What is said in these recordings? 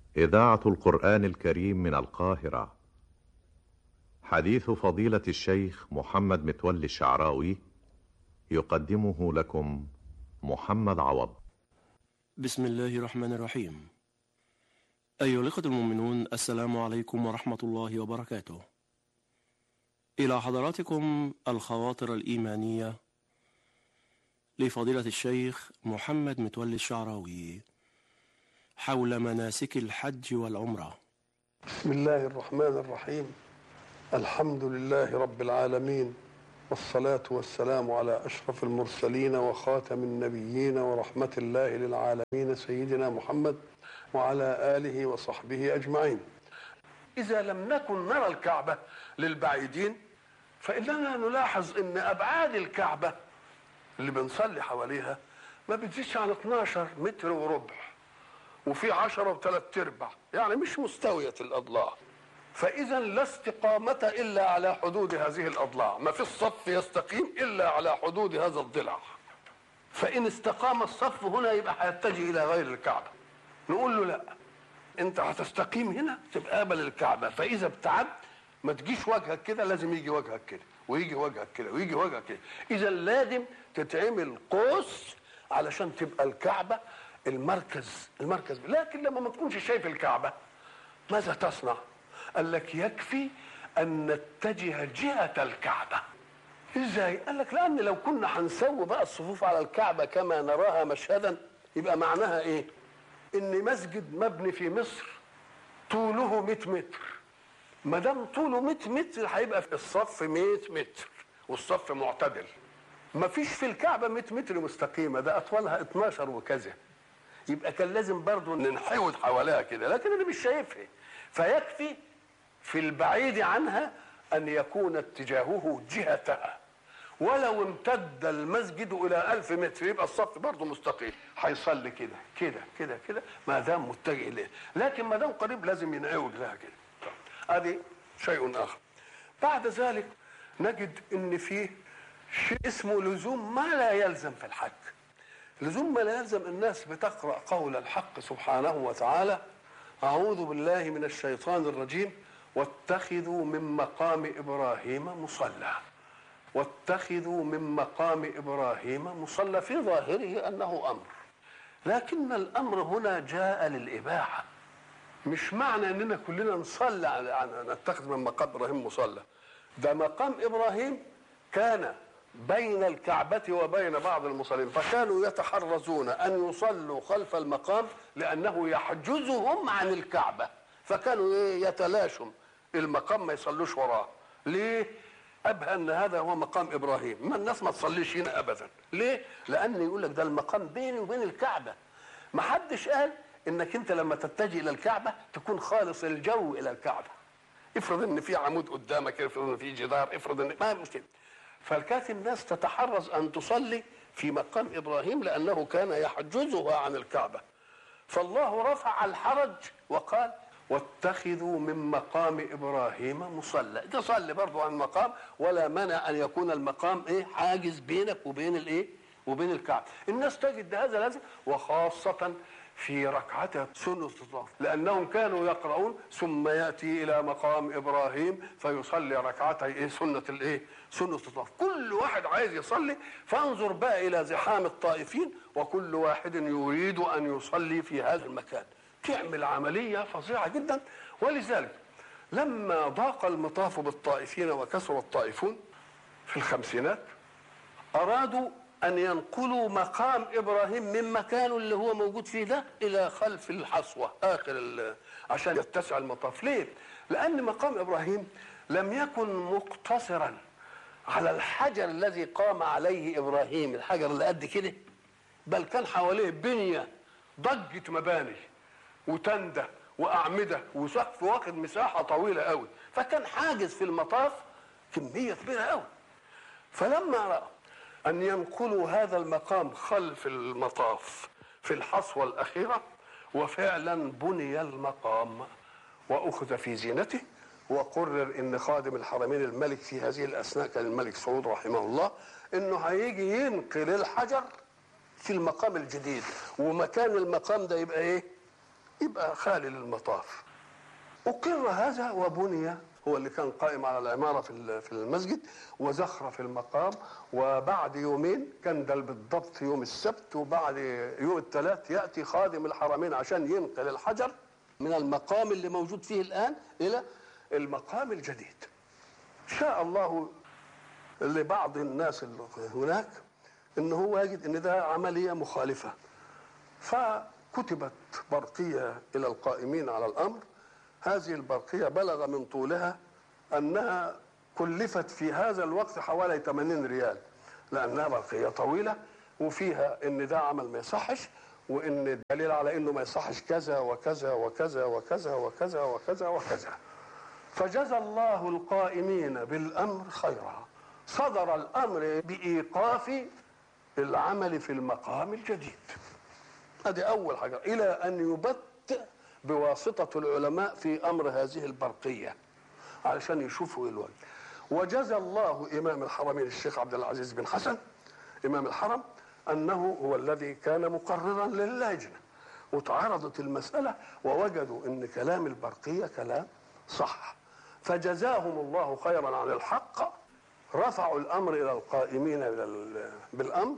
إذاعة القرآن الكريم من القاهرة حديث فضيلة الشيخ محمد متولي الشعراوي يقدمه لكم محمد عوض بسم الله الرحمن الرحيم أيها الأخوة المؤمنون السلام عليكم ورحمة الله وبركاته إلى حضراتكم الخواطر الإيمانية لفضيلة الشيخ محمد متولي الشعراوي حول مناسك الحج والعمرة بسم الله الرحمن الرحيم الحمد لله رب العالمين والصلاة والسلام على أشرف المرسلين وخاتم النبيين ورحمة الله للعالمين سيدنا محمد وعلى آله وصحبه أجمعين إذا لم نكن نرى الكعبة للبعيدين فإننا نلاحظ أن أبعاد الكعبة اللي بنصلي حواليها ما بتزيدش عن 12 متر وربع وفي 10 وثلاث ارباع يعني مش مستوية الأضلاع فإذا لا استقامة إلا على حدود هذه الأضلاع ما في الصف يستقيم إلا على حدود هذا الضلع فإن استقام الصف هنا يبقى هيتجه إلى غير الكعبة نقول له لا أنت هتستقيم هنا تبقى قابل الكعبة فإذا ابتعدت ما تجيش وجهك كده لازم يجي وجهك كده ويجي وجهك كده ويجي وجهك كده إذا لازم تتعمل قوس علشان تبقى الكعبة المركز المركز لكن لما ما تكونش شايف الكعبة ماذا تصنع؟ قال لك يكفي ان نتجه جهه الكعبه ازاي قال لك لان لو كنا هنسوي بقى الصفوف على الكعبه كما نراها مشهدا يبقى معناها ايه ان مسجد مبني في مصر طوله 100 متر ما دام طوله 100 متر هيبقى في الصف 100 متر والصف معتدل ما فيش في الكعبه 100 متر مستقيمه ده اطولها 12 وكذا يبقى كان لازم برضه ننحود حواليها كده لكن انا مش شايفها فيكفي في البعيد عنها أن يكون اتجاهه جهتها ولو امتد المسجد إلى ألف متر يبقى الصف برضه مستقيم هيصلي كده كده كده كده ما دام متجه إليه لكن ما دام قريب لازم ينعوج لها كده هذه شيء آخر بعد ذلك نجد ان فيه شيء اسمه لزوم ما لا يلزم في الحج لزوم ما لا يلزم الناس بتقرأ قول الحق سبحانه وتعالى أعوذ بالله من الشيطان الرجيم واتخذوا من مقام ابراهيم مصلى واتخذوا من مقام ابراهيم مصلى في ظاهره انه امر لكن الامر هنا جاء للاباحه مش معنى اننا كلنا نصلي على نتخذ من مقام ابراهيم مصلى ده مقام ابراهيم كان بين الكعبة وبين بعض المصلين فكانوا يتحرزون أن يصلوا خلف المقام لأنه يحجزهم عن الكعبة فكانوا يتلاشوا المقام ما يصلوش وراه ليه ابهى ان هذا هو مقام ابراهيم ما الناس ما تصليش هنا ابدا ليه لان يقول لك ده المقام بيني وبين الكعبه ما حدش قال انك انت لما تتجه الى الكعبه تكون خالص الجو الى الكعبه افرض ان في عمود قدامك افرض ان في جدار افرض ان ما مشكله فكانت الناس تتحرز ان تصلي في مقام ابراهيم لانه كان يحجزها عن الكعبه فالله رفع الحرج وقال واتخذوا من مقام ابراهيم مصلى تصلي برضو عن المقام ولا مانع ان يكون المقام ايه حاجز بينك وبين الايه وبين الكعبه الناس تجد هذا لازم وخاصه في ركعة سنة الطواف لأنهم كانوا يقرؤون ثم يأتي إلى مقام إبراهيم فيصلي ركعتي إيه سنة الإيه سنة الطواف كل واحد عايز يصلي فانظر بقى إلى زحام الطائفين وكل واحد يريد أن يصلي في هذا المكان تعمل عملية فظيعة جدا ولذلك لما ضاق المطاف بالطائفين وكثر الطائفون في الخمسينات أرادوا أن ينقلوا مقام إبراهيم من مكانه اللي هو موجود فيه ده إلى خلف الحصوة آخر عشان يتسع المطاف ليه؟ لأن مقام إبراهيم لم يكن مقتصرا على الحجر الذي قام عليه إبراهيم الحجر اللي قد كده بل كان حواليه بنية ضجة مباني وتندة وأعمدة وسقف واخد مساحة طويلة قوي فكان حاجز في المطاف كمية كبيرة قوي فلما رأى أن ينقلوا هذا المقام خلف المطاف في الحصوة الأخيرة وفعلا بني المقام وأخذ في زينته وقرر ان خادم الحرمين الملك في هذه الاثناء كان الملك سعود رحمه الله انه هيجي ينقل الحجر في المقام الجديد ومكان المقام ده يبقى ايه يبقى خالي للمطاف أقر هذا وبني هو اللي كان قائم على العمارة في في المسجد وزخرف المقام وبعد يومين كان ده بالضبط يوم السبت وبعد يوم الثلاث يأتي خادم الحرمين عشان ينقل الحجر من المقام اللي موجود فيه الآن إلى المقام الجديد شاء الله لبعض الناس اللي هناك ان هو يجد ان ده عمليه مخالفه فكتبت برقيه الى القائمين على الامر هذه البرقيه بلغ من طولها انها كلفت في هذا الوقت حوالي 80 ريال لانها برقيه طويله وفيها ان ده عمل ما يصحش وان الدليل على انه ما يصحش كذا وكذا وكذا وكذا وكذا وكذا وكذا فجزى الله القائمين بالامر خيرا صدر الامر بايقاف العمل في المقام الجديد هذه اول حاجه الى ان يبت بواسطه العلماء في امر هذه البرقيه علشان يشوفوا ايه الوجه وجزى الله امام الحرمين الشيخ عبد العزيز بن حسن امام الحرم انه هو الذي كان مقررا للجنه وتعرضت المساله ووجدوا ان كلام البرقيه كلام صح فجزاهم الله خيرا عن الحق رفعوا الامر الى القائمين بالامر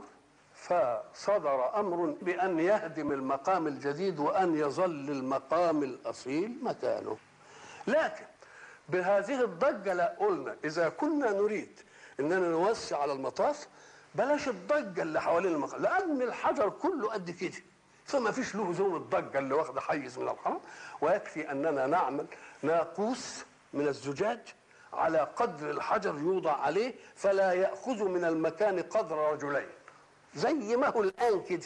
فصدر امر بان يهدم المقام الجديد وان يظل المقام الاصيل مكانه لكن بهذه الضجه لا قلنا اذا كنا نريد اننا نوسع على المطاف بلاش الضجه اللي حوالين المقام لان الحجر كله قد كده فما فيش له زوم الضجه اللي واخده حيز من الحرم ويكفي اننا نعمل ناقوس من الزجاج على قدر الحجر يوضع عليه فلا ياخذ من المكان قدر رجلين زي ما هو الان كده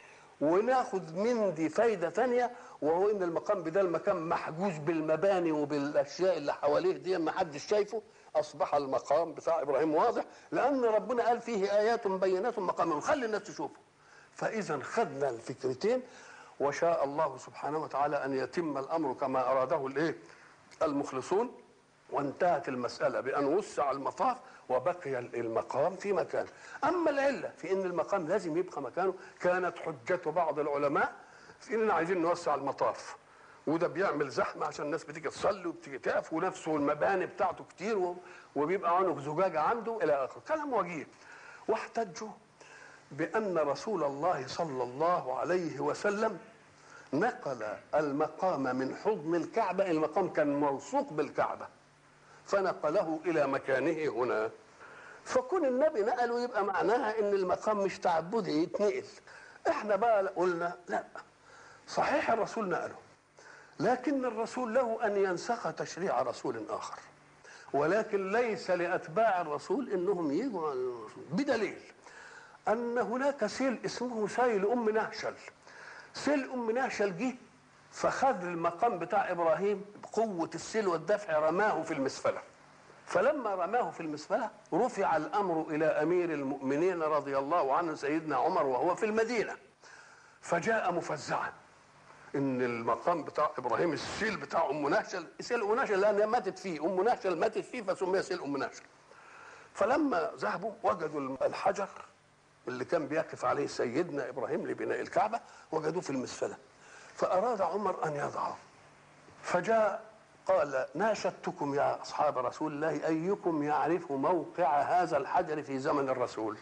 وناخذ من دي فايده ثانيه وهو ان المقام بدل المكان محجوز بالمباني وبالاشياء اللي حواليه دي ما حدش شايفه اصبح المقام بتاع ابراهيم واضح لان ربنا قال فيه ايات بينات مقام خلي الناس تشوفه فاذا خدنا الفكرتين وشاء الله سبحانه وتعالى ان يتم الامر كما اراده الايه المخلصون وانتهت المسألة بأن وسع المطاف وبقي المقام في مكانه أما العلة في أن المقام لازم يبقى مكانه كانت حجة بعض العلماء في أننا عايزين نوسع المطاف وده بيعمل زحمة عشان الناس بتيجي تصلي وبتيجي تقف ونفسه المباني بتاعته كتير وبيبقى عنق زجاجة عنده إلى آخره كلام وجيه واحتجوا بأن رسول الله صلى الله عليه وسلم نقل المقام من حضن الكعبة المقام كان موثوق بالكعبة فنقله الى مكانه هنا فكون النبي نقله يبقى معناها ان المقام مش تعبدي يتنقل احنا بقى قلنا لا صحيح الرسول نقله لكن الرسول له ان ينسخ تشريع رسول اخر ولكن ليس لاتباع الرسول انهم يجوا على الرسول بدليل ان هناك سيل اسمه سيل ام نهشل سيل ام نهشل جه فخذ المقام بتاع ابراهيم بقوه السيل والدفع رماه في المسفله فلما رماه في المسفله رفع الامر الى امير المؤمنين رضي الله عنه سيدنا عمر وهو في المدينه فجاء مفزعا ان المقام بتاع ابراهيم السيل بتاع ام نهشل سيل ام نهشل لانها ماتت فيه ام نهشل ماتت فيه فسمي سيل ام نهشل فلما ذهبوا وجدوا الحجر اللي كان بيقف عليه سيدنا ابراهيم لبناء الكعبه وجدوه في المسفله فأراد عمر أن يضعه فجاء قال ناشدتكم يا أصحاب رسول الله أيكم يعرف موقع هذا الحجر في زمن الرسول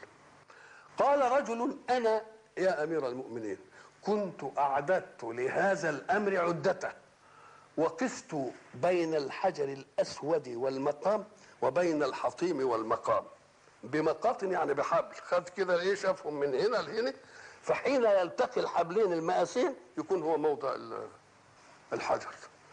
قال رجل أنا يا أمير المؤمنين كنت أعددت لهذا الأمر عدته وقفت بين الحجر الأسود والمقام وبين الحطيم والمقام بمقاطن يعني بحبل خد كده ايه شافهم من هنا لهنا فحين يلتقي الحبلين المقاسين يكون هو موضع الحجر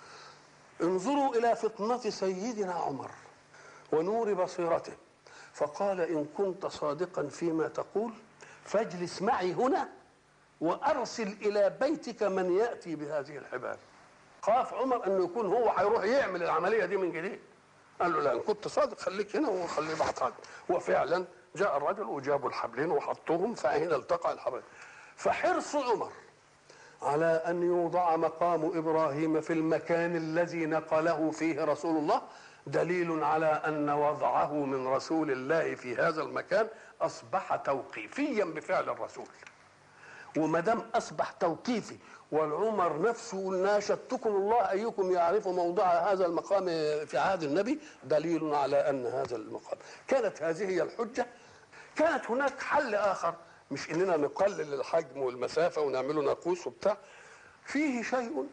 انظروا الى فطنه سيدنا عمر ونور بصيرته فقال ان كنت صادقا فيما تقول فاجلس معي هنا وارسل الى بيتك من ياتي بهذه الحبال خاف عمر انه يكون هو هيروح يعمل العمليه دي من جديد قال له لا ان كنت صادق خليك هنا وخليه بعد وفعلا جاء الرجل وجابوا الحبلين وحطوهم فهنا التقى الحبلين فحرص عمر على ان يوضع مقام ابراهيم في المكان الذي نقله فيه رسول الله دليل على ان وضعه من رسول الله في هذا المكان اصبح توقيفيا بفعل الرسول وما دام اصبح توقيفي والعمر نفسه يقول ناشدتكم الله ايكم يعرف موضع هذا المقام في عهد النبي دليل على ان هذا المقام كانت هذه هي الحجه كانت هناك حل اخر مش اننا نقلل الحجم والمسافه ونعمله ناقوس وبتاع فيه شيء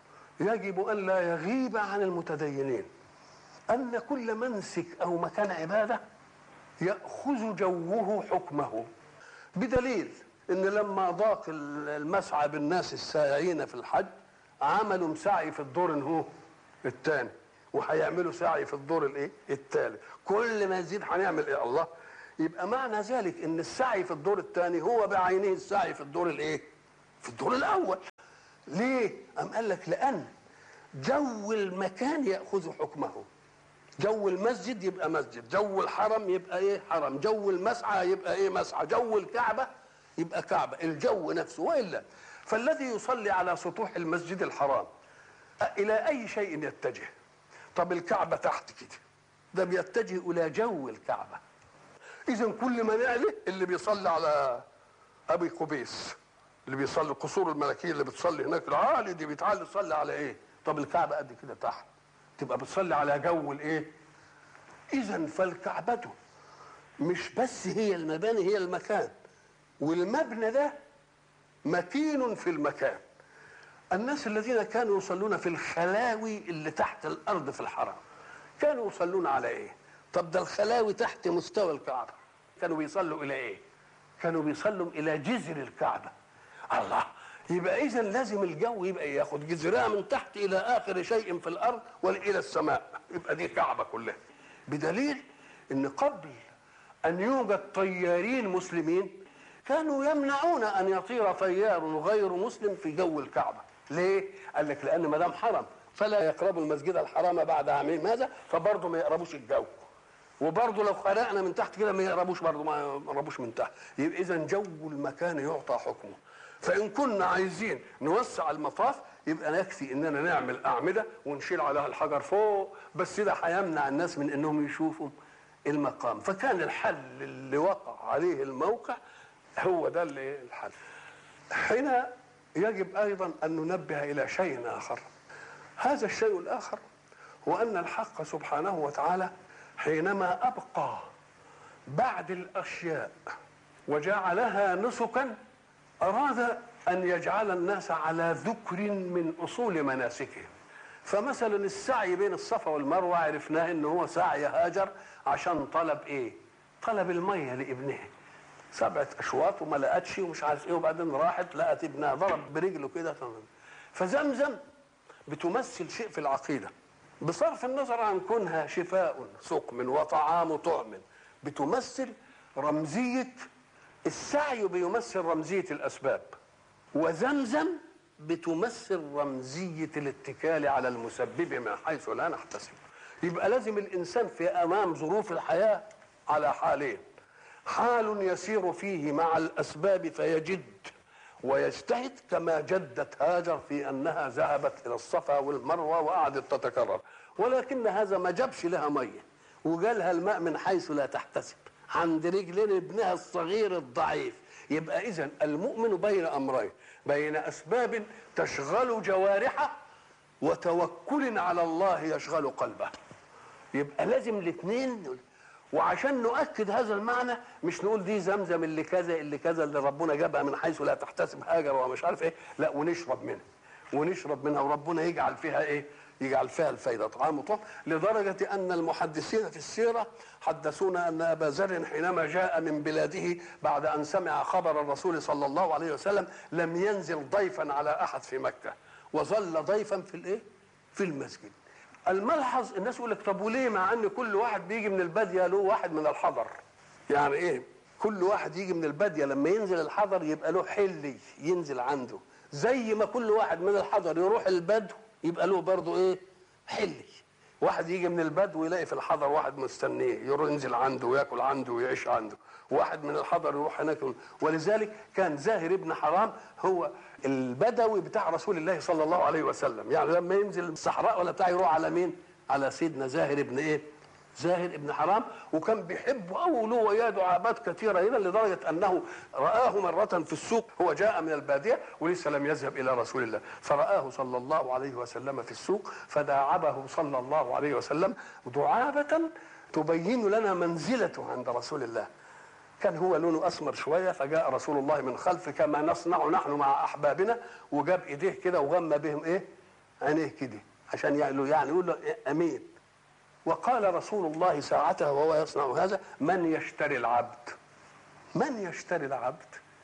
يجب ان لا يغيب عن المتدينين ان كل منسك او مكان عباده ياخذ جوه حكمه بدليل ان لما ضاق المسعى بالناس السائعين في الحج عملوا سعي في الدور هو الثاني وهيعملوا سعي في الدور الايه الثالث كل ما يزيد هنعمل ايه الله يبقى معنى ذلك ان السعي في الدور الثاني هو بعينه السعي في الدور الايه في الدور الاول ليه ام قال لك لان جو المكان ياخذ حكمه جو المسجد يبقى مسجد جو الحرم يبقى ايه حرم جو المسعى يبقى ايه مسعى جو الكعبه يبقى كعبه الجو نفسه والا فالذي يصلي على سطوح المسجد الحرام الى اي شيء يتجه طب الكعبه تحت كده ده بيتجه الى جو الكعبه اذا كل ما نعلى اللي بيصلي على ابي قبيس اللي بيصلي القصور الملكيه اللي بتصلي هناك العالي دي بيتعالي تصلي على ايه طب الكعبه قد كده تحت تبقى بتصلي على جو الايه اذا فالكعبه مش بس هي المباني هي المكان والمبنى ده مكين في المكان الناس الذين كانوا يصلون في الخلاوي اللي تحت الارض في الحرم كانوا يصلون على ايه طب ده الخلاوي تحت مستوى الكعبه كانوا بيصلوا الى ايه كانوا بيصلوا الى جذر الكعبه الله يبقى اذا لازم الجو يبقى ياخد جذرها من تحت الى اخر شيء في الارض والى السماء يبقى دي كعبه كلها بدليل ان قبل ان يوجد طيارين مسلمين كانوا يمنعون ان يطير طيار غير مسلم في جو الكعبه ليه قال لك لان ما دام حرم فلا يقربوا المسجد الحرام بعد عامين ماذا فبرضه ما يقربوش الجو وبرضه لو خرقنا من تحت كده ما يقربوش برضه ما يقربوش من تحت يبقى اذا جو المكان يعطى حكمه فان كنا عايزين نوسع المطاف يبقى يكفي اننا نعمل اعمده ونشيل عليها الحجر فوق بس ده هيمنع الناس من انهم يشوفوا المقام فكان الحل اللي وقع عليه الموقع هو ده اللي الحل هنا يجب ايضا ان ننبه الى شيء اخر هذا الشيء الاخر هو ان الحق سبحانه وتعالى حينما ابقى بعد الاشياء وجعلها نسكا اراد ان يجعل الناس على ذكر من اصول مناسكهم فمثلا السعي بين الصفا والمروه عرفناه ان هو سعي هاجر عشان طلب ايه طلب الميه لابنها سبعة أشواط وما لقتش ومش عارف إيه وبعدين راحت لقت ابنها ضرب برجله كده فزمزم بتمثل شيء في العقيدة بصرف النظر عن كونها شفاء سقم وطعام طعم بتمثل رمزية السعي بيمثل رمزية الأسباب وزمزم بتمثل رمزية الاتكال على المسبب من حيث لا نحتسب يبقى لازم الإنسان في أمام ظروف الحياة على حالين حال يسير فيه مع الأسباب فيجد ويجتهد كما جدت هاجر في أنها ذهبت إلى الصفا والمروة وقعدت تتكرر ولكن هذا ما جابش لها مية وجالها الماء من حيث لا تحتسب عند رجلين ابنها الصغير الضعيف يبقى إذا المؤمن بين أمرين بين أسباب تشغل جوارحه وتوكل على الله يشغل قلبه يبقى لازم الاثنين وعشان نؤكد هذا المعنى مش نقول دي زمزم اللي كذا اللي كذا اللي ربنا جابها من حيث لا تحتسب هاجر ومش عارف ايه لا ونشرب منها ونشرب منها وربنا يجعل فيها ايه يجعل فيها الفايدة طعام وطعم لدرجة أن المحدثين في السيرة حدثونا أن أبا ذر حينما جاء من بلاده بعد أن سمع خبر الرسول صلى الله عليه وسلم لم ينزل ضيفا على أحد في مكة وظل ضيفا في الإيه؟ في المسجد الملحظ الناس يقول لك طب وليه مع ان كل واحد بيجي من الباديه له واحد من الحضر يعني ايه كل واحد يجي من الباديه لما ينزل الحضر يبقى له حلي ينزل عنده زي ما كل واحد من الحضر يروح البدو يبقى له برضه ايه حلي واحد يجي من البدو يلاقي في الحضر واحد مستنيه يروح ينزل عنده وياكل عنده ويعيش عنده واحد من الحضر يروح هناك ولذلك كان زاهر ابن حرام هو البدوي بتاع رسول الله صلى الله عليه وسلم يعني لما ينزل الصحراء ولا بتاع يروح على مين على سيدنا زاهر ابن ايه زاهر ابن حرام وكان بيحبه قوي وله وياه دعابات كثيره هنا لدرجه انه رآه مره في السوق هو جاء من الباديه ولسه لم يذهب الى رسول الله فرآه صلى الله عليه وسلم في السوق فداعبه صلى الله عليه وسلم دعابه تبين لنا منزلته عند رسول الله كان هو لونه اسمر شويه فجاء رسول الله من خلف كما نصنع نحن مع احبابنا وجاب ايديه كده وغمى بهم ايه؟ عينيه كده عشان يعني يعني يقول له إيه امين وقال رسول الله ساعتها وهو يصنع هذا من يشتري العبد من يشتري العبد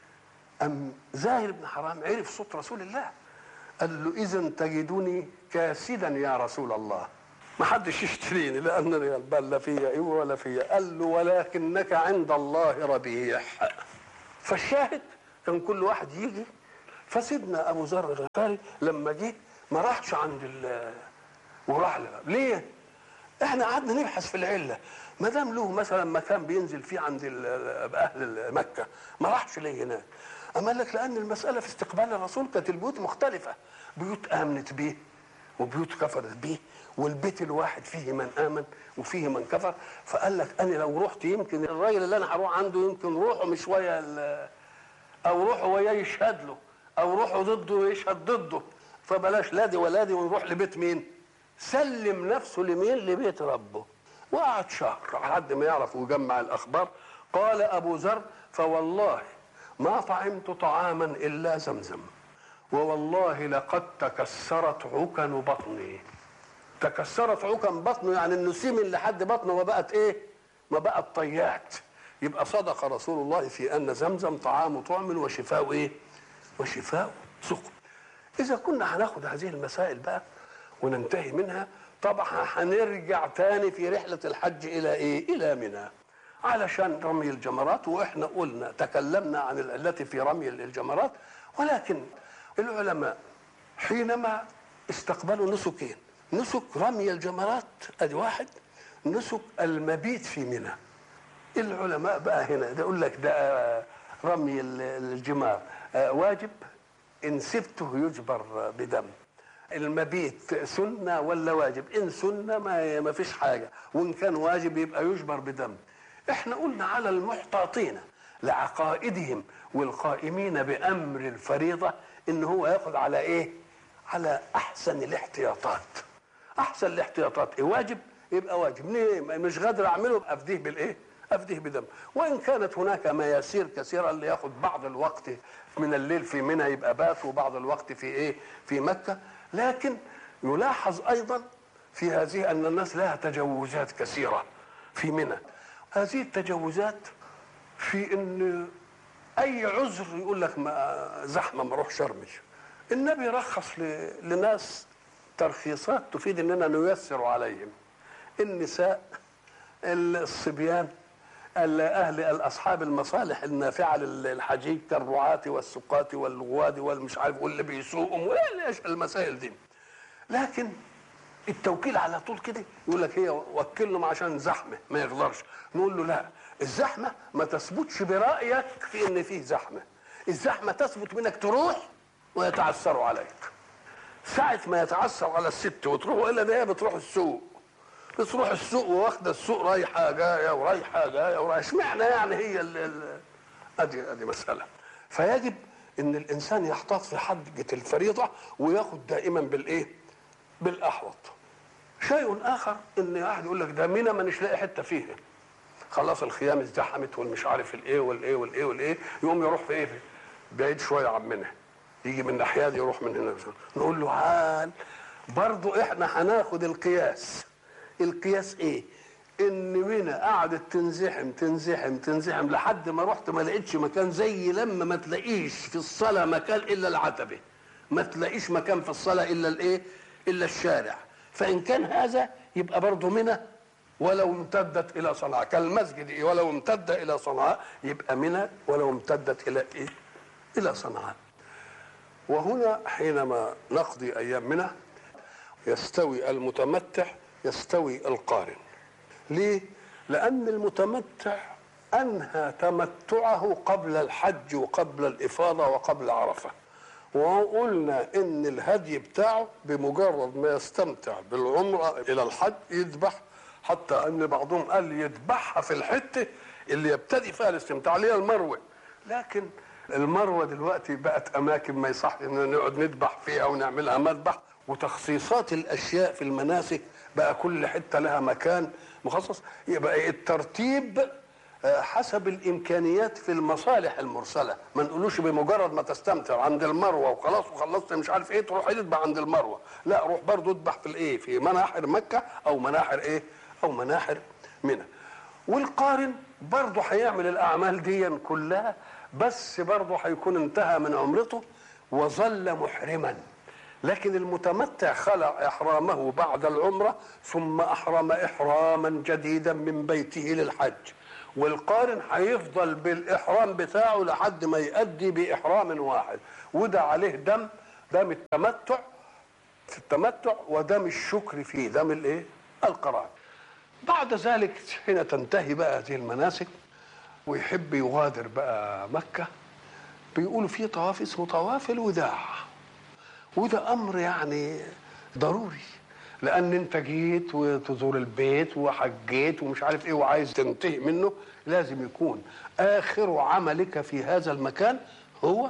أم زاهر بن حرام عرف صوت رسول الله قال له إذا تجدني كاسدا يا رسول الله ما حدش يشتريني لأنني البال لا فيا إيه ولا فيا قال له ولكنك عند الله ربيح فالشاهد كان كل واحد يجي فسيدنا أبو ذر الغفاري لما جه ما راحش عند ال وراح له ليه؟ احنا قعدنا نبحث في العله ما دام له مثلا مكان بينزل فيه عند ال- اهل مكه ما راحش ليه هناك اما قال لك لان المساله في استقبال الرسول كانت البيوت مختلفه بيوت امنت بيه وبيوت كفرت بيه والبيت الواحد فيه من امن وفيه من كفر فقال لك انا لو رحت يمكن الراجل اللي انا هروح عنده يمكن روحه مش ويا ال- او روحه وياه يشهد له او روحه ضده يشهد ضده فبلاش لا دي ولا دي ونروح لبيت مين سلم نفسه لمين لبيت ربه وقعد شهر لحد ما يعرف ويجمع الاخبار قال ابو ذر فوالله ما طعمت طعاما الا زمزم ووالله لقد تكسرت عكن بطني تكسرت عكن بطنه يعني انه سمن لحد بطنه وبقت ايه ما بقت طيات يبقى صدق رسول الله في ان زمزم طعام طعم وشفاء ايه وشفاء سقم اذا كنا هناخد هذه المسائل بقى وننتهي منها طبعا هنرجع تاني في رحلة الحج إلى إيه؟ إلى منى علشان رمي الجمرات وإحنا قلنا تكلمنا عن التي في رمي الجمرات ولكن العلماء حينما استقبلوا نسكين نسك رمي الجمرات ادي واحد نسك المبيت في منى العلماء بقى هنا ده يقول لك ده رمي الجمار واجب ان سبته يجبر بدم المبيت سنة ولا واجب إن سنة ما ما فيش حاجة وإن كان واجب يبقى يجبر بدم إحنا قلنا على المحتاطين لعقائدهم والقائمين بأمر الفريضة إن هو ياخذ على إيه على أحسن الاحتياطات أحسن الاحتياطات إيه واجب يبقى واجب ليه مش قادر أعمله أفديه بالإيه أفديه بدم وإن كانت هناك مياسير كثيرة اللي ياخذ بعض الوقت من الليل في منى يبقى بات وبعض الوقت في إيه في مكة لكن يلاحظ ايضا في هذه ان الناس لها تجوزات كثيره في منى هذه التجوزات في ان اي عذر يقول لك ما زحمه ما اروحش ارمي النبي رخص لناس ترخيصات تفيد اننا نيسر عليهم النساء الصبيان اهل الاصحاب المصالح النافعه للحجيج كالرعاة والسقاة والغواد والمش عارف واللي بيسوقهم وايش المسائل دي لكن التوكيل على طول كده يقول لك هي وكلهم عشان زحمه ما يقدرش نقول له لا الزحمه ما تثبتش برايك في ان فيه زحمه الزحمه تثبت منك تروح ويتعثروا عليك ساعة ما يتعثر على الست وتروح الا ده هي بتروح السوق بتروح السوق واخده السوق رايحه جايه ورايحه جايه ورايحه اشمعنى يعني هي ال ال ادي ادي مساله فيجب ان الانسان يحتاط في حجه الفريضه وياخد دائما بالايه؟ بالاحوط. شيء اخر ان واحد يقول لك ده منى مانيش لاقي حته فيها. خلاص الخيام ازدحمت والمش عارف الايه والايه والايه والايه يقوم يروح في ايه؟ بعيد شويه عن منى. يجي من ناحيه دي يروح من هنا نقول له عال برضه احنا هناخد القياس. القياس ايه ان منى قعدت تنزحم تنزحم تنزحم لحد ما رحت ما لقيتش مكان زي لما ما تلاقيش في الصلاه مكان الا العتبه ما تلاقيش مكان في الصلاه الا الايه الا الشارع فان كان هذا يبقى برضه منى ولو امتدت الى صنعاء كالمسجد إيه ولو امتد الى صنعاء يبقى منى ولو امتدت الى ايه الى صنعاء وهنا حينما نقضي ايام منى يستوي المتمتع يستوي القارن ليه لان المتمتع انهى تمتعه قبل الحج وقبل الافاضه وقبل عرفه وقلنا ان الهدي بتاعه بمجرد ما يستمتع بالعمره الى الحج يذبح حتى ان بعضهم قال يذبحها في الحته اللي يبتدي فيها الاستمتاع اللي هي المروه لكن المروه دلوقتي بقت اماكن ما يصح ان نقعد نذبح فيها ونعملها مذبح وتخصيصات الاشياء في المناسك بقى كل حته لها مكان مخصص يبقى الترتيب آه، حسب الامكانيات في المصالح المرسله ما نقولوش بمجرد ما تستمتع عند المروه وخلاص وخلصت مش عارف ايه تروح تذبح عند المروه لا روح برضه اذبح في الايه في مناحر مكه او مناحر ايه او مناحر منى والقارن برضه هيعمل الاعمال دي كلها بس برضه هيكون انتهى من عمرته وظل محرما لكن المتمتع خلع احرامه بعد العمره ثم احرم احراما جديدا من بيته للحج والقارن هيفضل بالاحرام بتاعه لحد ما يؤدي باحرام واحد وده عليه دم دم التمتع في التمتع ودم الشكر فيه دم الايه القران بعد ذلك حين تنتهي بقى هذه المناسك ويحب يغادر بقى مكه بيقولوا في طواف اسمه طواف الوداع وده امر يعني ضروري لان انت جيت وتزور البيت وحجيت ومش عارف ايه وعايز تنتهي منه لازم يكون اخر عملك في هذا المكان هو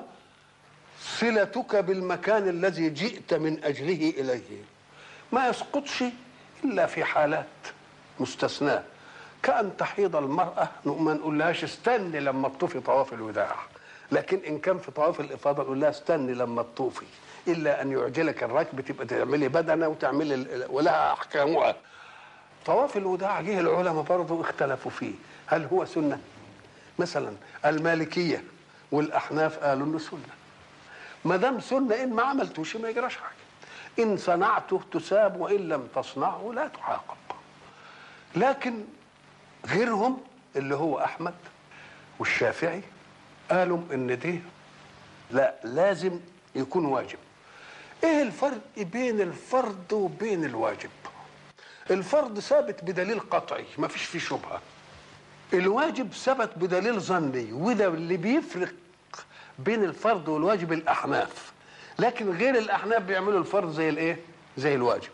صلتك بالمكان الذي جئت من اجله اليه ما يسقطش الا في حالات مستثناه كأن تحيض المرأة ما نقولهاش استني لما تطوفي طواف الوداع لكن إن كان في طواف الإفاضة نقول لها استني لما تطوفي إلا أن يعجلك الركب تبقى تعملي بدنة وتعملي ال- ولها أحكامها طواف الوداع جه العلماء برضه اختلفوا فيه هل هو سنة مثلا المالكية والأحناف قالوا إنه سنة ما دام سنة إن ما عملتوش ما يجراش حاجة إن صنعته تساب وإن لم تصنعه لا تعاقب لكن غيرهم اللي هو احمد والشافعي قالوا ان دي لا لازم يكون واجب ايه الفرق بين الفرض وبين الواجب الفرض ثابت بدليل قطعي ما فيش فيه شبهه الواجب ثبت بدليل ظني وده اللي بيفرق بين الفرض والواجب الاحناف لكن غير الاحناف بيعملوا الفرض زي الايه زي الواجب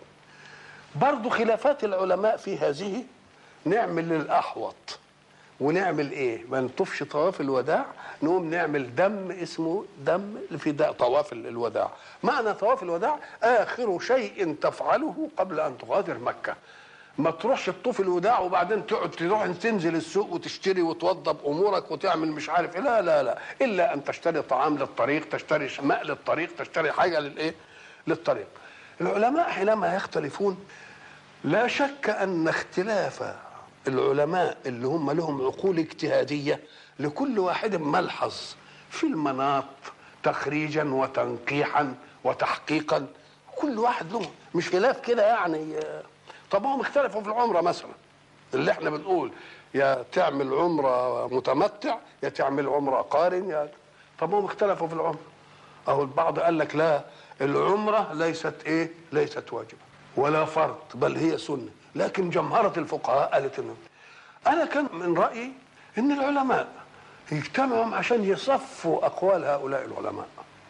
برضو خلافات العلماء في هذه نعمل للأحوط ونعمل ايه ما نطفش طواف الوداع نقوم نعمل دم اسمه دم في دا طواف الوداع معنى طواف الوداع اخر شيء تفعله قبل ان تغادر مكه ما تروحش تطوف الوداع وبعدين تقعد تروح تنزل السوق وتشتري وتوضب امورك وتعمل مش عارف ايه لا لا لا الا ان تشتري طعام للطريق تشتري ماء للطريق تشتري حاجه للايه للطريق العلماء حينما يختلفون لا شك ان اختلاف العلماء اللي هم لهم عقول اجتهاديه لكل واحد ملحظ في المناط تخريجا وتنقيحا وتحقيقا كل واحد له مش خلاف كده يعني طب هم اختلفوا في العمره مثلا اللي احنا بنقول يا تعمل عمره متمتع يا تعمل عمره قارن يا طب هم اختلفوا في العمره اهو البعض قال لك لا العمره ليست ايه ليست واجبه ولا فرض بل هي سنه لكن جمهره الفقهاء قالت انه انا كان من رايي ان العلماء يجتمعوا عشان يصفوا اقوال هؤلاء العلماء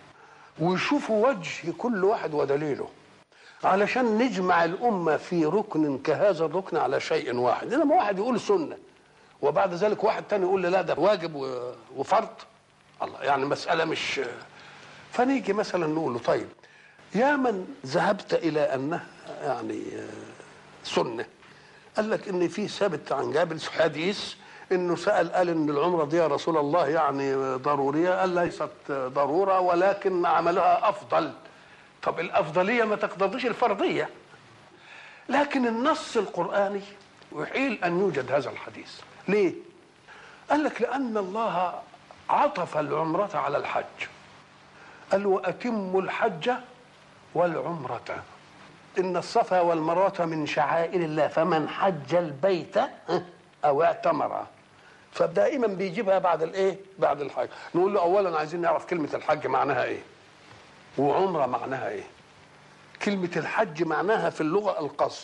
ويشوفوا وجه كل واحد ودليله علشان نجمع الامه في ركن كهذا الركن على شيء واحد انما واحد يقول سنه وبعد ذلك واحد تاني يقول لا ده واجب و- وفرض الله يعني مساله مش فنيجي مثلا نقول له طيب يا من ذهبت الى انها يعني سنه قال لك ان في ثابت عن جابر حديث انه سال قال ان العمره دي يا رسول الله يعني ضروريه قال ليست ضروره ولكن عملها افضل طب الافضليه ما تقتضيش الفرضيه لكن النص القراني يحيل ان يوجد هذا الحديث ليه قال لك لان الله عطف العمره على الحج قال واتموا الحج والعمره ان الصفا والمروه من شعائر الله فمن حج البيت او اعتمر فدائما بيجيبها بعد الايه بعد الحج نقول له اولا عايزين نعرف كلمه الحج معناها ايه وعمره معناها ايه كلمه الحج معناها في اللغه القصد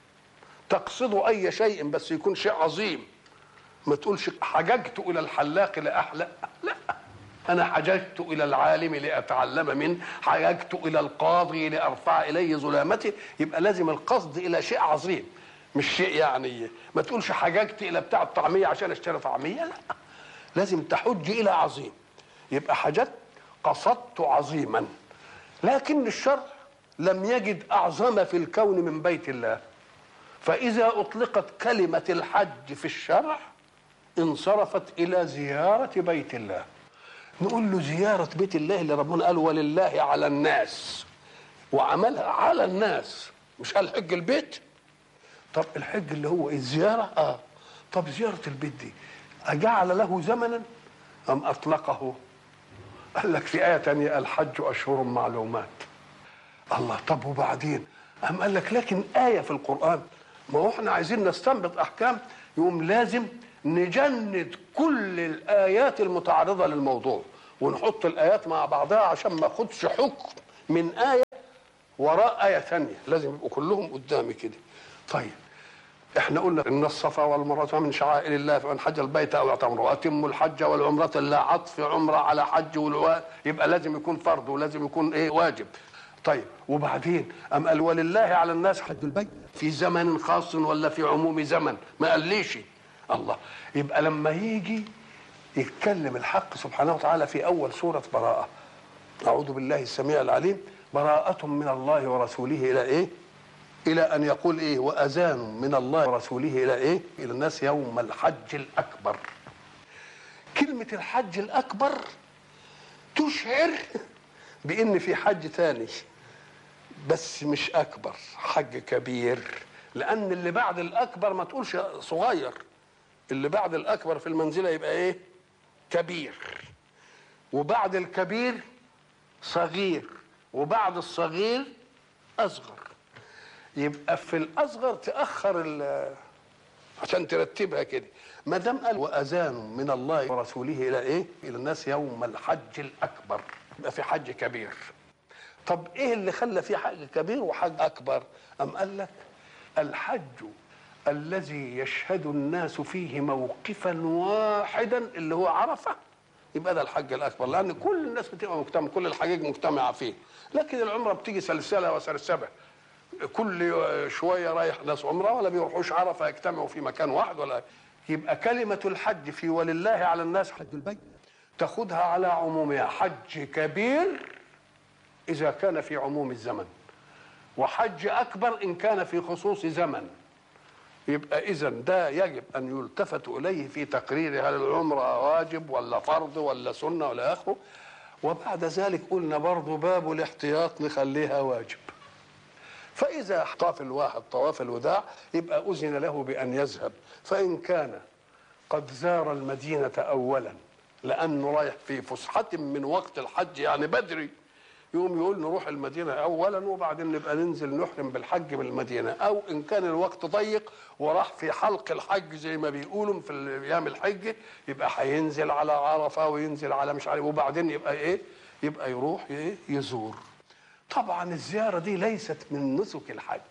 تقصد اي شيء بس يكون شيء عظيم ما تقولش حججت الى الحلاق لاحلق لا انا حججت الى العالم لاتعلم منه حججت الى القاضي لارفع اليه ظلامته يبقى لازم القصد الى شيء عظيم مش شيء يعني ما تقولش حججت الى بتاع الطعميه عشان اشتري طعميه لا لازم تحج الى عظيم يبقى حجت قصدت عظيما لكن الشرع لم يجد اعظم في الكون من بيت الله فاذا اطلقت كلمه الحج في الشرع انصرفت الى زياره بيت الله نقول له زياره بيت الله اللي ربنا قال ولله على الناس وعملها على الناس مش قال حج البيت طب الحج اللي هو الزياره اه طب زياره البيت دي اجعل له زمنا ام اطلقه قال لك في ايه تانية الحج اشهر معلومات الله طب وبعدين أم قال لك لكن آية في القرآن ما هو احنا عايزين نستنبط أحكام يقوم لازم نجند كل الآيات المتعارضة للموضوع ونحط الآيات مع بعضها عشان ما أخدش حكم من آية وراء آية ثانية لازم يبقوا كلهم قدامي كده طيب احنا قلنا ان الصفا والمروه من شعائر الله فمن حج البيت او اعتمر واتموا الحج والعمره لا عطف عمره على حج والعوا يبقى لازم يكون فرض ولازم يكون ايه واجب طيب وبعدين ام قال ولله على الناس حج البيت في زمن خاص ولا في عموم زمن ما قاليش الله يبقى لما يجي يتكلم الحق سبحانه وتعالى في اول سوره براءه اعوذ بالله السميع العليم براءة من الله ورسوله الى ايه؟ الى ان يقول ايه؟ واذان من الله ورسوله الى ايه؟ الى الناس يوم الحج الاكبر. كلمة الحج الاكبر تشعر بان في حج ثاني بس مش اكبر حج كبير لان اللي بعد الاكبر ما تقولش صغير اللي بعد الاكبر في المنزله يبقى ايه كبير وبعد الكبير صغير وبعد الصغير اصغر يبقى في الاصغر تاخر ال- عشان ترتبها كده ما دام قال واذان من الله ورسوله الى ايه الى الناس يوم الحج الاكبر يبقى في حج كبير طب ايه اللي خلى في حج كبير وحج اكبر ام قال لك الحج الذي يشهد الناس فيه موقفا واحدا اللي هو عرفه يبقى ده الحج الاكبر لان كل الناس بتبقى مجتمع كل الحجاج مجتمعه فيه لكن العمره بتيجي سلسله وسرسبه كل شويه رايح ناس عمره ولا بيروحوش عرفه يجتمعوا في مكان واحد ولا يبقى كلمه الحج في ولله على الناس حج البيت تاخدها على عمومها حج كبير اذا كان في عموم الزمن وحج اكبر ان كان في خصوص زمن يبقى اذا ده يجب ان يلتفت اليه في تقرير هل العمره واجب ولا فرض ولا سنه ولا اخره وبعد ذلك قلنا برضه باب الاحتياط نخليها واجب فإذا طاف الواحد طواف الوداع يبقى أذن له بأن يذهب فإن كان قد زار المدينة أولا لأنه رايح في فسحة من وقت الحج يعني بدري يقوم يقول نروح المدينة أولا وبعدين نبقى ننزل نحرم بالحج من المدينة أو إن كان الوقت ضيق وراح في حلق الحج زي ما بيقولوا في أيام الحج يبقى هينزل على عرفة وينزل على مش عارف وبعدين يبقى إيه يبقى يروح إيه يزور طبعا الزيارة دي ليست من نسك الحج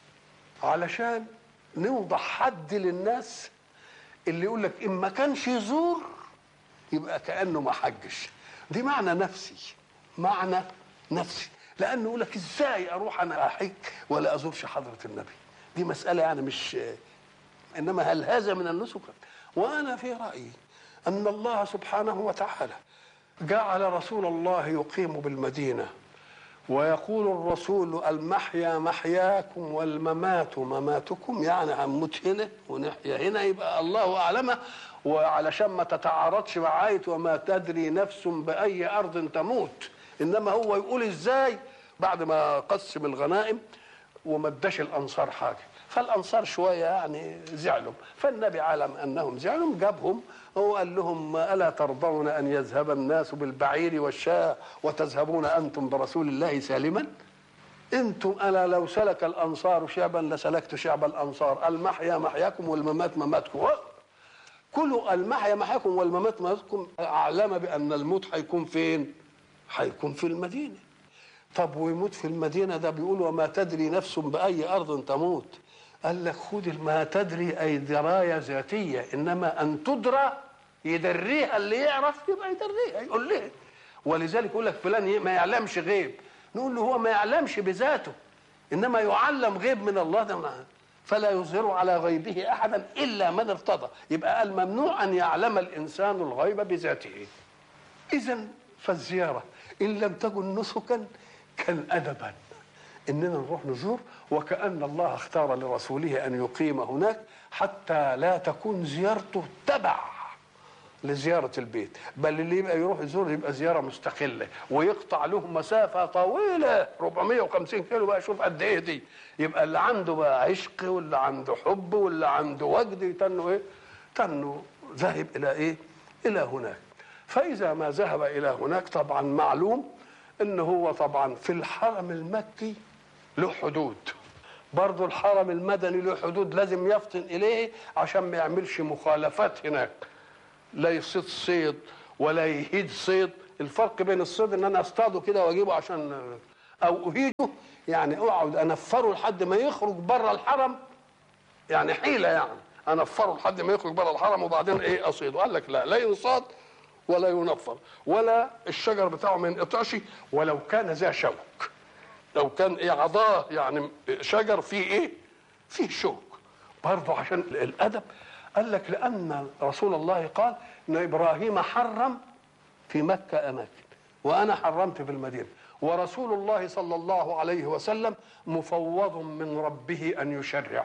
علشان نوضح حد للناس اللي يقول لك إن ما كانش يزور يبقى كأنه ما حجش دي معنى نفسي معنى نفسي لأنه يقول لك إزاي أروح أنا أحج ولا أزورش حضرة النبي دي مسألة يعني مش إنما هل هذا من النسك وأنا في رأيي أن الله سبحانه وتعالى جعل رسول الله يقيم بالمدينه ويقول الرسول المحيا محياكم والممات مماتكم يعني هنموت هنا ونحيا هنا يبقى الله اعلم وعلشان ما تتعارضش مع آية وما تدري نفس بأي أرض تموت إنما هو يقول إزاي بعد ما قسم الغنائم وما اداش الأنصار حاجة فالأنصار شوية يعني زعلوا فالنبي علم أنهم زعلوا جابهم هو قال لهم ألا ترضون أن يذهب الناس بالبعير والشاة وتذهبون أنتم برسول الله سالما انتم انا لو سلك الانصار شعبا لسلكت شعب الانصار المحيا محياكم والممات مماتكم كل المحيا محياكم والممات مماتكم اعلم بان الموت هيكون فين هيكون في المدينه طب ويموت في المدينه ده بيقول وما تدري نفس باي ارض تموت قال لك خد ما تدري اي درايه ذاتيه انما ان تدرى يدريها اللي يعرف يبقى يدريها يقول لها ولذلك يقول لك فلان ما يعلمش غيب نقول له هو ما يعلمش بذاته انما يعلم غيب من الله ده فلا يظهر على غيبه احدا الا من ارتضى يبقى قال ممنوع ان يعلم الانسان الغيب بذاته اذا فالزياره ان لم تكن نسكا كان ادبا اننا نروح نزور وكان الله اختار لرسوله ان يقيم هناك حتى لا تكون زيارته تبع لزيارة البيت بل اللي يبقى يروح يزور يبقى زيارة مستقلة ويقطع له مسافة طويلة 450 كيلو بقى شوف قد ايه دي يبقى اللي عنده بقى عشق واللي عنده حب واللي عنده وجد يتنوا ايه تنوا ذاهب الى ايه الى هناك فاذا ما ذهب الى هناك طبعا معلوم ان هو طبعا في الحرم المكي له حدود برضه الحرم المدني له حدود لازم يفطن اليه عشان ما يعملش مخالفات هناك لا يصيد صيد ولا يهيد صيد الفرق بين الصيد ان انا اصطاده كده واجيبه عشان او اهيده يعني اقعد انفره لحد ما يخرج بره الحرم يعني حيله يعني انفره لحد ما يخرج بره الحرم وبعدين ايه اصيده قال لك لا لا ينصاد ولا ينفر ولا الشجر بتاعه ما ينقطعش ولو كان ذا شوك لو كان ايه عضاه يعني شجر فيه ايه فيه شوك برضه عشان الادب قال لك لان رسول الله قال ان ابراهيم حرم في مكه اماكن وانا حرمت في المدينه ورسول الله صلى الله عليه وسلم مفوض من ربه ان يشرع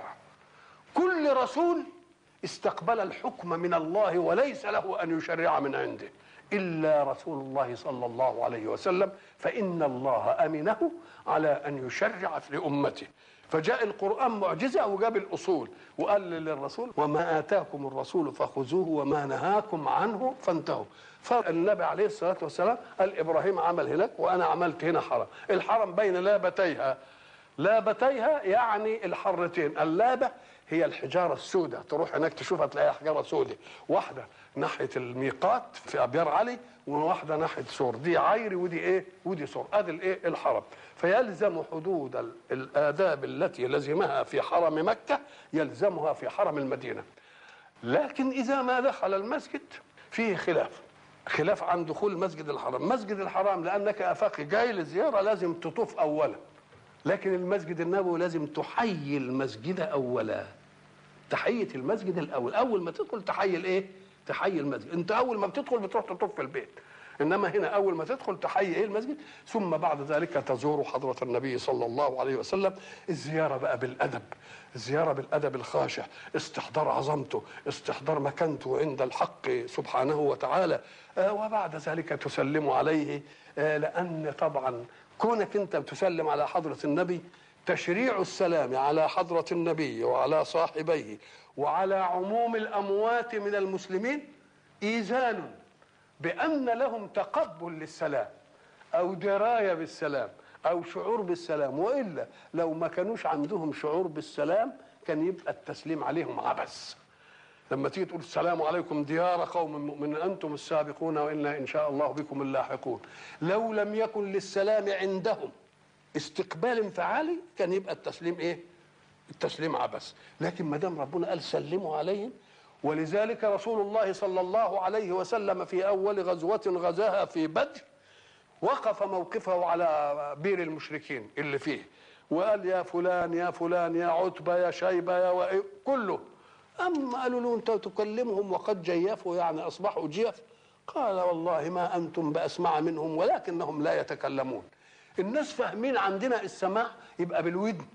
كل رسول استقبل الحكم من الله وليس له ان يشرع من عنده الا رسول الله صلى الله عليه وسلم فان الله امنه على ان يشرع لامته فجاء القرآن معجزة وجاب الأصول وقال للرسول وما آتاكم الرسول فخذوه وما نهاكم عنه فانتهوا فالنبي عليه الصلاة والسلام قال إبراهيم عمل هناك وأنا عملت هنا حرم الحرم بين لابتيها لابتيها يعني الحرتين اللابة هي الحجارة السوداء تروح هناك تشوفها تلاقيها حجارة سوداء واحدة ناحية الميقات في أبيار علي وواحدة ناحية سور دي عيري ودي إيه ودي سور أدي الإيه الحرم فيلزم حدود الآداب التي لزمها في حرم مكة يلزمها في حرم المدينة لكن إذا ما دخل المسجد فيه خلاف خلاف عن دخول مسجد الحرام مسجد الحرام لأنك أفاقي جاي للزيارة لازم تطوف أولا لكن المسجد النبوي لازم تحيي المسجد أولا تحية المسجد الأول أول ما تدخل تحيي الإيه تحيي المسجد أنت أول ما بتدخل بتروح تطوف في البيت انما هنا اول ما تدخل تحيي ايه المسجد ثم بعد ذلك تزور حضره النبي صلى الله عليه وسلم الزياره بقى بالادب الزياره بالادب الخاشع استحضار عظمته استحضار مكانته عند الحق سبحانه وتعالى آه وبعد ذلك تسلم عليه آه لان طبعا كونك انت بتسلم على حضره النبي تشريع السلام على حضره النبي وعلى صاحبيه وعلى عموم الاموات من المسلمين ايذان بأن لهم تقبل للسلام أو دراية بالسلام أو شعور بالسلام وإلا لو ما كانوش عندهم شعور بالسلام كان يبقى التسليم عليهم عبث لما تيجي تقول السلام عليكم ديار قوم مؤمنين أنتم السابقون وإنا إن شاء الله بكم اللاحقون لو لم يكن للسلام عندهم استقبال انفعالي كان يبقى التسليم إيه التسليم عبث لكن ما دام ربنا قال سلموا عليهم ولذلك رسول الله صلى الله عليه وسلم في اول غزوه غزاها في بدر وقف موقفه على بير المشركين اللي فيه وقال يا فلان يا فلان يا عتبه يا شيبه يا و... كله اما قالوا له انت تكلمهم وقد جيفوا يعني اصبحوا جيف قال والله ما انتم باسمع منهم ولكنهم لا يتكلمون الناس فاهمين عندنا السماع يبقى بالودن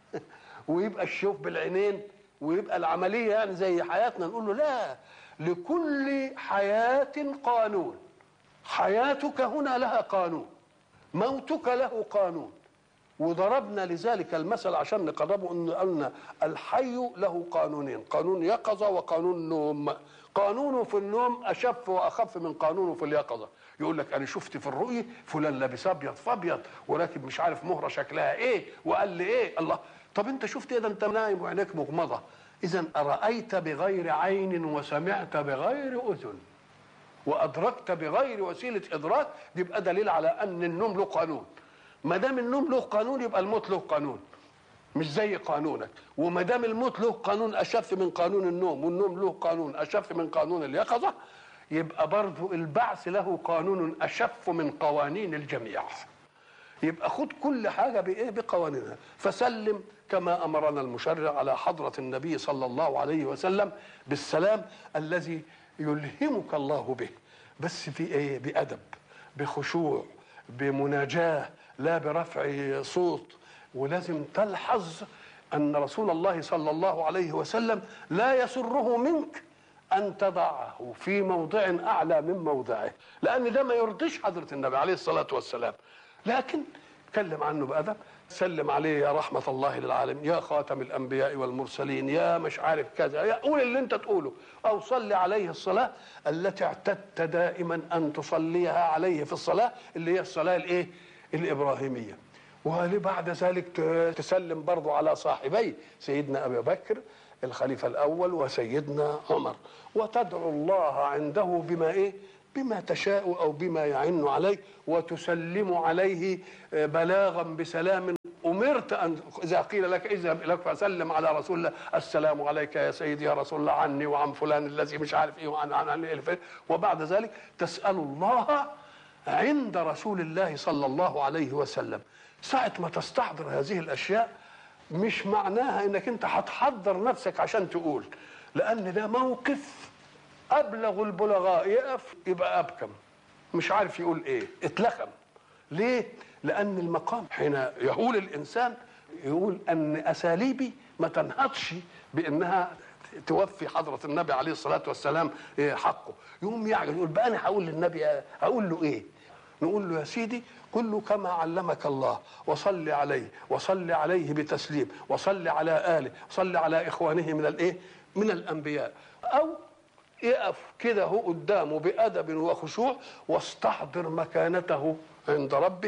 ويبقى الشوف بالعينين ويبقى العملية يعني زي حياتنا نقول له لا لكل حياة قانون حياتك هنا لها قانون موتك له قانون وضربنا لذلك المثل عشان نقربه ان قلنا الحي له قانونين قانون يقظة وقانون نوم قانونه في النوم اشف واخف من قانونه في اليقظة يقول لك انا شفت في الرؤية فلان لابس ابيض فابيض وراكب مش عارف مهرة شكلها ايه وقال لي ايه الله طب انت شفت ايه ده انت نايم وعينيك مغمضه اذا ارايت بغير عين وسمعت بغير اذن وادركت بغير وسيله ادراك يبقى دليل على ان النوم له قانون ما دام النوم له قانون يبقى الموت له قانون مش زي قانونك وما دام الموت له قانون اشف من قانون النوم والنوم له قانون اشف من قانون اليقظه يبقى برضه البعث له قانون اشف من قوانين الجميع يبقى خد كل حاجه بايه بقوانينها فسلم كما امرنا المشرع على حضره النبي صلى الله عليه وسلم بالسلام الذي يلهمك الله به بس في ايه بادب بخشوع بمناجاه لا برفع صوت ولازم تلحظ ان رسول الله صلى الله عليه وسلم لا يسره منك ان تضعه في موضع اعلى من موضعه لان ده ما يرضيش حضره النبي عليه الصلاه والسلام لكن تكلم عنه بادب سلم عليه يا رحمة الله للعالمين يا خاتم الأنبياء والمرسلين يا مش عارف كذا يا قول اللي أنت تقوله أو صل عليه الصلاة التي اعتدت دائما أن تصليها عليه في الصلاة اللي هي الصلاة الإيه؟ الإبراهيمية وبعد ذلك تسلم برضو على صاحبي سيدنا أبي بكر الخليفة الأول وسيدنا عمر وتدعو الله عنده بما إيه بما تشاء أو بما يعن عليه وتسلم عليه بلاغا بسلام أمرت أن إذا قيل لك اذهب إليك فسلم على رسول الله السلام عليك يا سيدي يا رسول الله عني وعن فلان الذي مش عارف إيه وعن عن, عن وبعد ذلك تسأل الله عند رسول الله صلى الله عليه وسلم ساعة ما تستحضر هذه الأشياء مش معناها انك انت هتحضر نفسك عشان تقول لان ده موقف ابلغ البلغاء يقف يبقى ابكم مش عارف يقول ايه اتلخم ليه لان المقام حين يقول الانسان يقول ان اساليبي ما تنهضش بانها توفي حضرة النبي عليه الصلاة والسلام حقه يقوم يعجل يقول بقى أنا هقول للنبي هقول له إيه نقول له يا سيدي كله كما علمك الله وصل عليه وصل عليه بتسليم وصل على آله وصل على إخوانه من الإيه من الأنبياء أو يقف كده هو قدامه بأدب وخشوع واستحضر مكانته عند ربه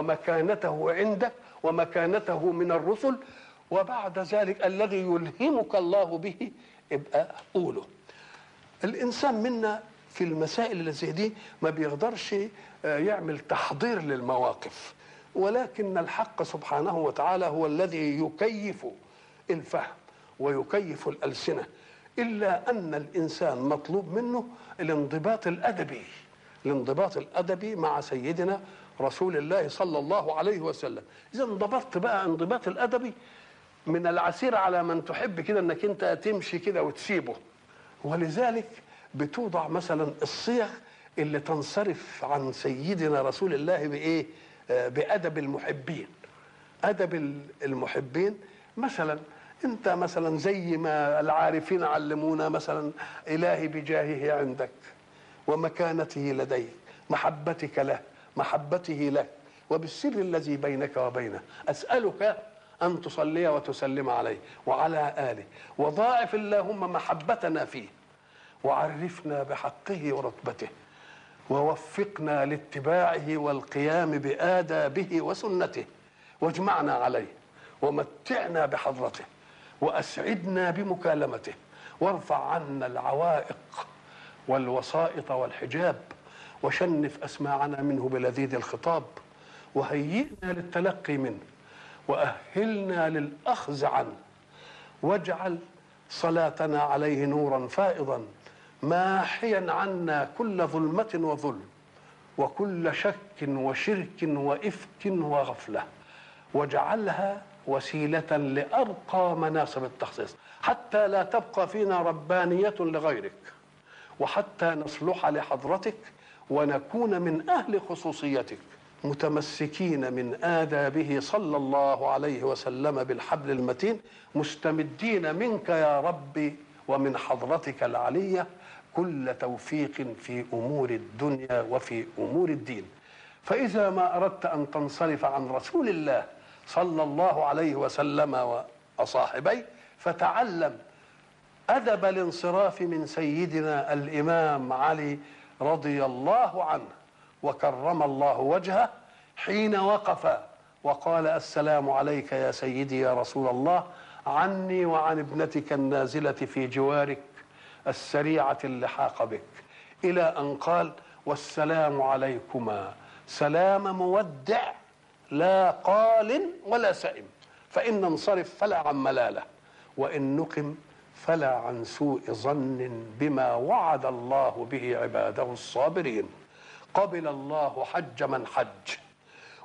ومكانته عندك ومكانته من الرسل وبعد ذلك الذي يلهمك الله به ابقى قوله الإنسان منا في المسائل اللي زي دي ما بيقدرش يعمل تحضير للمواقف ولكن الحق سبحانه وتعالى هو الذي يكيف الفهم ويكيف الألسنة إلا أن الإنسان مطلوب منه الانضباط الأدبي الانضباط الأدبي مع سيدنا رسول الله صلى الله عليه وسلم إذا انضبطت بقى انضباط الأدبي من العسير على من تحب كده انك انت تمشي كده وتسيبه ولذلك بتوضع مثلا الصيغ اللي تنصرف عن سيدنا رسول الله بايه بادب المحبين ادب المحبين مثلا انت مثلا زي ما العارفين علمونا مثلا الهي بجاهه عندك ومكانته لديك محبتك له محبته لك وبالسر الذي بينك وبينه اسالك أن تصلي وتسلم عليه وعلى آله وضاعف اللهم محبتنا فيه وعرفنا بحقه ورتبته ووفقنا لاتباعه والقيام بآدابه وسنته واجمعنا عليه ومتعنا بحضرته وأسعدنا بمكالمته وارفع عنا العوائق والوسائط والحجاب وشنف أسماعنا منه بلذيذ الخطاب وهيئنا للتلقي منه واهلنا للاخذ عنه واجعل صلاتنا عليه نورا فائضا ماحيا عنا كل ظلمه وظلم وكل شك وشرك وافك وغفله واجعلها وسيله لارقى مناصب التخصيص حتى لا تبقى فينا ربانيه لغيرك وحتى نصلح لحضرتك ونكون من اهل خصوصيتك متمسكين من آدابه صلى الله عليه وسلم بالحبل المتين مستمدين منك يا ربي ومن حضرتك العلية كل توفيق في أمور الدنيا وفي أمور الدين فإذا ما أردت أن تنصرف عن رسول الله صلى الله عليه وسلم وصاحبيه فتعلم أدب الانصراف من سيدنا الإمام علي رضي الله عنه وكرم الله وجهه حين وقف وقال السلام عليك يا سيدي يا رسول الله عني وعن ابنتك النازله في جوارك السريعه اللحاق بك الى ان قال والسلام عليكما سلام مودع لا قال ولا سئم فان ننصرف فلا عن ملاله وان نقم فلا عن سوء ظن بما وعد الله به عباده الصابرين قبل الله حج من حج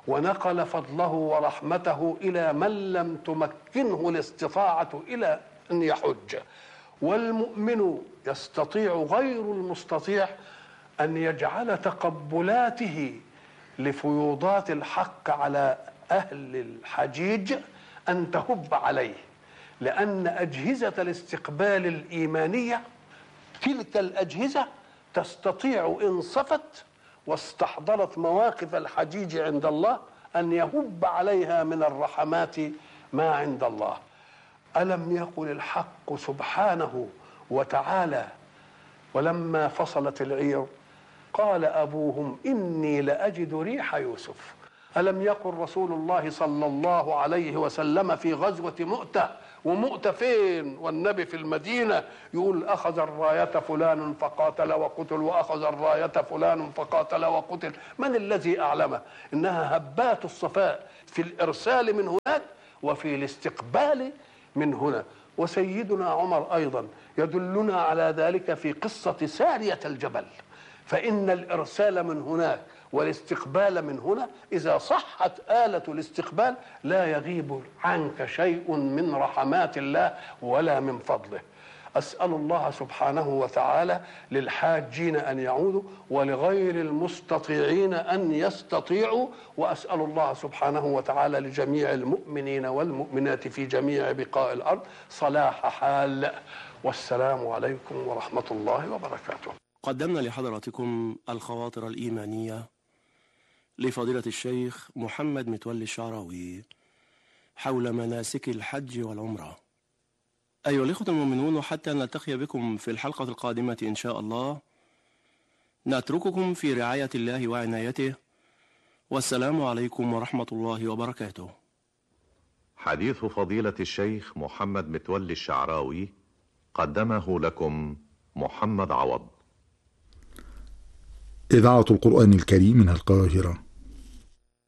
ونقل فضله ورحمته الى من لم تمكنه الاستطاعه الى ان يحج والمؤمن يستطيع غير المستطيع ان يجعل تقبلاته لفيوضات الحق على اهل الحجيج ان تهب عليه لان اجهزه الاستقبال الايمانيه تلك الاجهزه تستطيع ان صفت واستحضرت مواقف الحجيج عند الله ان يهب عليها من الرحمات ما عند الله الم يقل الحق سبحانه وتعالى ولما فصلت العير قال ابوهم اني لاجد ريح يوسف الم يقل رسول الله صلى الله عليه وسلم في غزوه مؤته ومؤتة فين والنبي في المدينة يقول أخذ الراية فلان فقاتل وقتل وأخذ الراية فلان فقاتل وقتل من الذي أعلمه إنها هبات الصفاء في الإرسال من هناك وفي الاستقبال من هنا وسيدنا عمر أيضا يدلنا على ذلك في قصة سارية الجبل فإن الإرسال من هناك والاستقبال من هنا إذا صحت آلة الاستقبال لا يغيب عنك شيء من رحمات الله ولا من فضله أسأل الله سبحانه وتعالى للحاجين أن يعودوا ولغير المستطيعين أن يستطيعوا وأسأل الله سبحانه وتعالى لجميع المؤمنين والمؤمنات في جميع بقاع الأرض صلاح حال والسلام عليكم ورحمة الله وبركاته قدمنا لحضراتكم الخواطر الإيمانية لفضيلة الشيخ محمد متولي الشعراوي حول مناسك الحج والعمرة أيها الإخوة المؤمنون حتى نلتقي بكم في الحلقة القادمة إن شاء الله نترككم في رعاية الله وعنايته والسلام عليكم ورحمة الله وبركاته حديث فضيلة الشيخ محمد متولي الشعراوي قدمه لكم محمد عوض إذاعة القرآن الكريم من القاهرة